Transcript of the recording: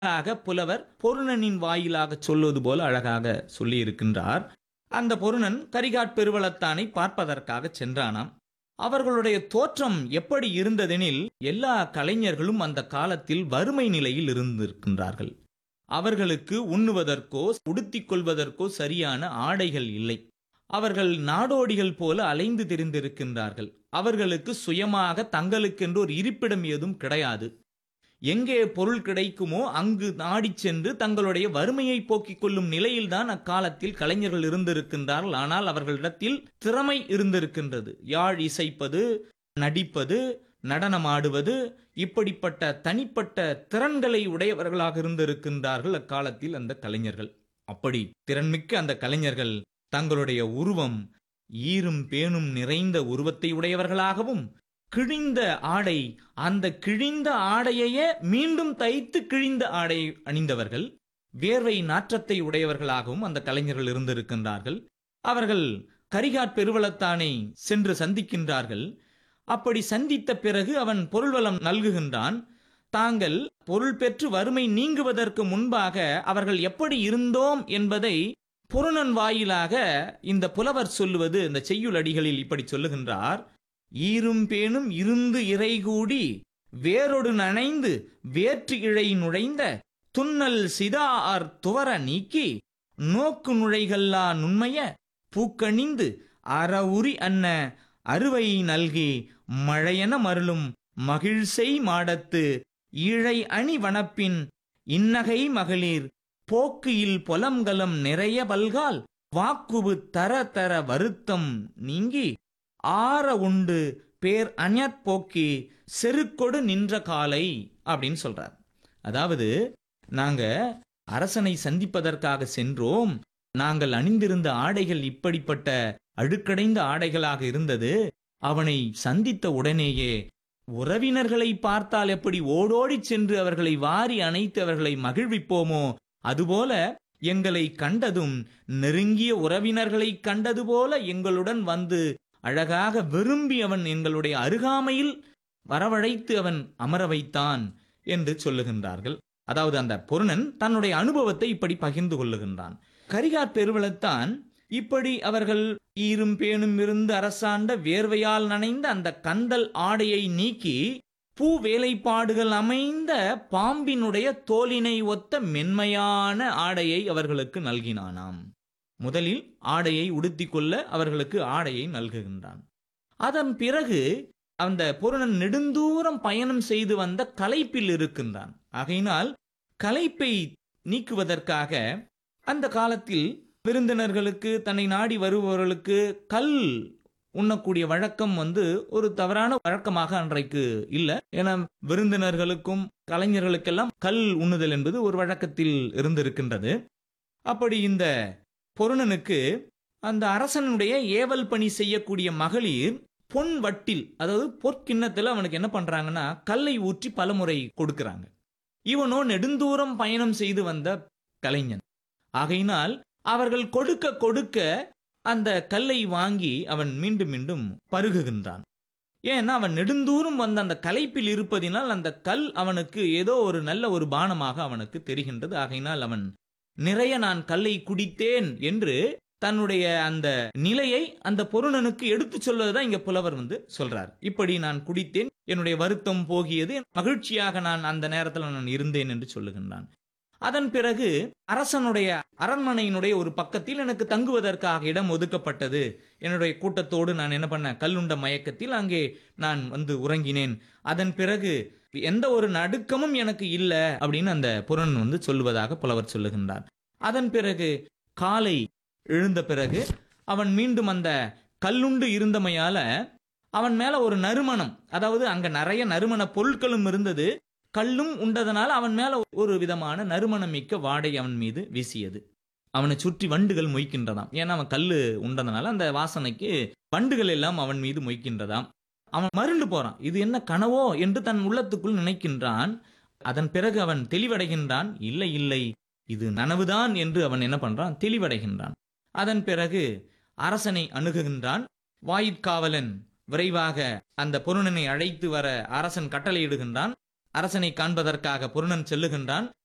ஆக புலவர் பொருணனின் வாயிலாக சொல்வது போல அழகாக சொல்லியிருக்கின்றார் அந்த பொருணன் கரிகாட் பெருவளத்தானை பார்ப்பதற்காக சென்றானாம் அவர்களுடைய தோற்றம் எப்படி இருந்ததெனில் எல்லா கலைஞர்களும் அந்த காலத்தில் வறுமை நிலையில் இருந்திருக்கின்றார்கள் அவர்களுக்கு உண்ணுவதற்கோ உடுத்திக் கொள்வதற்கோ சரியான ஆடைகள் இல்லை அவர்கள் நாடோடிகள் போல அலைந்து திரிந்திருக்கின்றார்கள் அவர்களுக்கு சுயமாக தங்களுக்கென்று ஒரு இருப்பிடம் ஏதும் கிடையாது எங்கே பொருள் கிடைக்குமோ அங்கு நாடிச் சென்று தங்களுடைய வறுமையை போக்கிக் கொள்ளும் நிலையில்தான் அக்காலத்தில் கலைஞர்கள் இருந்திருக்கின்றார்கள் ஆனால் அவர்களிடத்தில் திறமை இருந்திருக்கின்றது யாழ் இசைப்பது நடிப்பது நடனமாடுவது இப்படிப்பட்ட தனிப்பட்ட திறன்களை உடையவர்களாக இருந்திருக்கின்றார்கள் அக்காலத்தில் அந்த கலைஞர்கள் அப்படி திறன்மிக்க அந்த கலைஞர்கள் தங்களுடைய உருவம் ஈரும் பேணும் நிறைந்த உருவத்தை உடையவர்களாகவும் கிழிந்த ஆடை அந்த கிழிந்த ஆடையையே மீண்டும் தைத்து கிழிந்த ஆடை அணிந்தவர்கள் வேர்வை நாற்றத்தை உடையவர்களாகவும் அந்த கலைஞர்கள் இருந்திருக்கின்றார்கள் அவர்கள் கரிகாட் பெருவளத்தானை சென்று சந்திக்கின்றார்கள் அப்படி சந்தித்த பிறகு அவன் பொருள்வளம் நல்குகின்றான் தாங்கள் பொருள் பெற்று வறுமை நீங்குவதற்கு முன்பாக அவர்கள் எப்படி இருந்தோம் என்பதை புறணன் வாயிலாக இந்த புலவர் சொல்லுவது இந்த செய்யுள் அடிகளில் இப்படி சொல்லுகின்றார் ஈரும் பேணும் இருந்து இறை கூடி வேரொடு நனைந்து வேற்று இழை நுழைந்த துன்னல் சிதார் துவர நீக்கி நோக்கு நுழைகல்லா நுண்மைய பூக்கணிந்து அறவுரி அன்ன அறுவை நல்கி மழையென மருளும் மகிழ்செய் மாடத்து ஈழை அணி வனப்பின் இன்னகை மகளிர் போக்கியில் பொலம்கலம் நிறைய பல்கால் வாக்குவு தர தர வருத்தம் நீங்கி ஆற உண்டு பேர் அஞத் போக்கி செருக்கொடு நின்ற காலை அப்படின்னு சொல்றார் அதாவது நாங்க அரசனை சந்திப்பதற்காக சென்றோம் நாங்கள் அணிந்திருந்த ஆடைகள் இப்படிப்பட்ட அழுக்கடைந்த ஆடைகளாக இருந்தது அவனை சந்தித்த உடனேயே உறவினர்களை பார்த்தால் எப்படி ஓடோடி சென்று அவர்களை வாரி அணைத்து அவர்களை மகிழ்விப்போமோ அதுபோல எங்களை கண்டதும் நெருங்கிய உறவினர்களை கண்டது போல எங்களுடன் வந்து அழகாக விரும்பி அவன் எங்களுடைய அருகாமையில் வரவழைத்து அவன் அமர வைத்தான் என்று சொல்லுகின்றார்கள் அதாவது அந்த பொருணன் தன்னுடைய அனுபவத்தை இப்படி பகிர்ந்து கொள்ளுகின்றான் கரிகாட் பெருவளத்தான் இப்படி அவர்கள் ஈரும் பேணும் இருந்து அரசாண்ட வேர்வையால் நனைந்த அந்த கந்தல் ஆடையை நீக்கி பூ வேலைப்பாடுகள் அமைந்த பாம்பினுடைய தோலினை ஒத்த மென்மையான ஆடையை அவர்களுக்கு நல்கினானாம் முதலில் ஆடையை உடுத்திக் கொள்ள அவர்களுக்கு ஆடையை நல்குகின்றான் அதன் பிறகு அந்த பொருணன் நெடுந்தூரம் பயணம் செய்து வந்த களைப்பில் இருக்கின்றான் ஆகையினால் களைப்பை நீக்குவதற்காக அந்த காலத்தில் விருந்தினர்களுக்கு தன்னை நாடி வருபவர்களுக்கு கல் உண்ணக்கூடிய வழக்கம் வந்து ஒரு தவறான வழக்கமாக அன்றைக்கு இல்லை ஏன்னா விருந்தினர்களுக்கும் கலைஞர்களுக்கெல்லாம் கல் உண்ணுதல் என்பது ஒரு வழக்கத்தில் இருந்திருக்கின்றது அப்படி இந்த பொருணனுக்கு அந்த அரசனுடைய ஏவல் பணி செய்யக்கூடிய மகளிர் பொன் வட்டில் அதாவது பொற்கிண்ணத்தில் அவனுக்கு என்ன பண்றாங்கன்னா கல்லை ஊற்றி பலமுறை கொடுக்கறாங்க இவனோ நெடுந்தூரம் பயணம் செய்து வந்த கலைஞன் ஆகையினால் அவர்கள் கொடுக்க கொடுக்க அந்த கல்லை வாங்கி அவன் மீண்டும் மீண்டும் பருகுகின்றான் ஏன்னா அவன் நெடுந்தூரம் வந்த அந்த கலைப்பில் இருப்பதினால் அந்த கல் அவனுக்கு ஏதோ ஒரு நல்ல ஒரு பானமாக அவனுக்கு தெரிகின்றது ஆகையினால் அவன் நிறைய நான் கல்லை குடித்தேன் என்று தன்னுடைய அந்த நிலையை அந்த பொருணனுக்கு எடுத்து சொல்வதுதான் இங்க புலவர் வந்து சொல்றார் இப்படி நான் குடித்தேன் என்னுடைய வருத்தம் போகியது மகிழ்ச்சியாக நான் அந்த நேரத்தில் நான் இருந்தேன் என்று சொல்லுகின்றான் அதன் பிறகு அரசனுடைய அரண்மனையினுடைய ஒரு பக்கத்தில் எனக்கு தங்குவதற்காக இடம் ஒதுக்கப்பட்டது என்னுடைய கூட்டத்தோடு நான் என்ன பண்ண கல்லுண்ட மயக்கத்தில் அங்கே நான் வந்து உறங்கினேன் அதன் பிறகு எந்த ஒரு நடுக்கமும் எனக்கு இல்லை அப்படின்னு அந்த புறன் வந்து சொல்லுவதாக புலவர் சொல்லுகின்றார் அதன் பிறகு காலை எழுந்த பிறகு அவன் மீண்டும் அந்த கல்லுண்டு இருந்தமையால அவன் மேல ஒரு நறுமணம் அதாவது அங்க நிறைய நறுமண பொருட்களும் இருந்தது கல்லும் உண்டதனால அவன் மேல ஒரு விதமான நறுமணம் மிக்க வாடை அவன் மீது வீசியது அவனை சுற்றி வண்டுகள் மொய்க்கின்றதாம் ஏன்னா அவன் கல்லு உண்டதனால அந்த வாசனைக்கு வண்டுகள் எல்லாம் அவன் மீது மொய்க்கின்றதாம் அவன் மருண்டு போறான் இது என்ன கனவோ என்று தன் உள்ளத்துக்குள் நினைக்கின்றான் அதன் பிறகு அவன் தெளிவடைகின்றான் இல்லை இல்லை இது நனவுதான் என்று அவன் என்ன பண்றான் தெளிவடைகின்றான் அதன் பிறகு அரசனை அணுகுகின்றான் வாயிற்காவலன் விரைவாக அந்த பொருணனை அழைத்து வர அரசன் கட்டளையிடுகின்றான் அரசனை காண்பதற்காக பொருணன் செல்லுகின்றான்